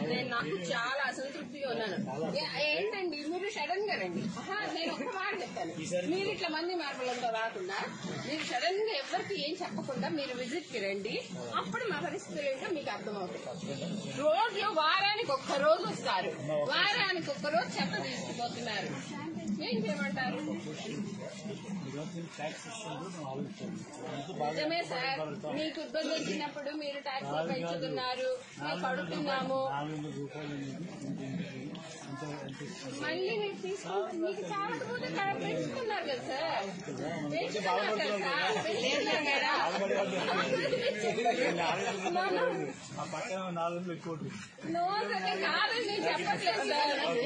నేను నాకు చాలా అసంతృప్తిగా ఉన్నాను ఏ- ఏంటండి మీరు సడన్ గా రండి ఆహా, నేను ఒక్క మాట చెప్తాను మీరు ఇట్లా మంది మార్పులంతా రాకుండా మీరు సడన్ గా ఎవరికి ఏం చెప్పకుండా మీరు విజిట్ కి రండి అప్పుడు మా పరిస్థితులు ఏంటో మీకు అర్థమవుతాయి రోడ్లు వారానికి ఒక్క రోజు వస్తారు వారానికి ఒక్క రోజు చెత్త తీసుకుపోతున్నారు ఏం చేయమంటారు నిజమే సార్ మీకు ఇబ్బంది వచ్చినప్పుడు మీరు ట్యాక్స్ పెంచుతున్నారు మేము కడుతున్నాము నాలుగు రూపాయలు మళ్ళీ మీరు తీసుకుంటారు మీకు చాలా పోతే పెంచుతున్నారు కదా సార్ పెంచుతున్నారు కదా సార్ పెంచుతున్నారు కదా ఆ పక్కన నాలుగు ఎక్కువ నో సార్ కాదని నేను చెప్పట్లేదు సార్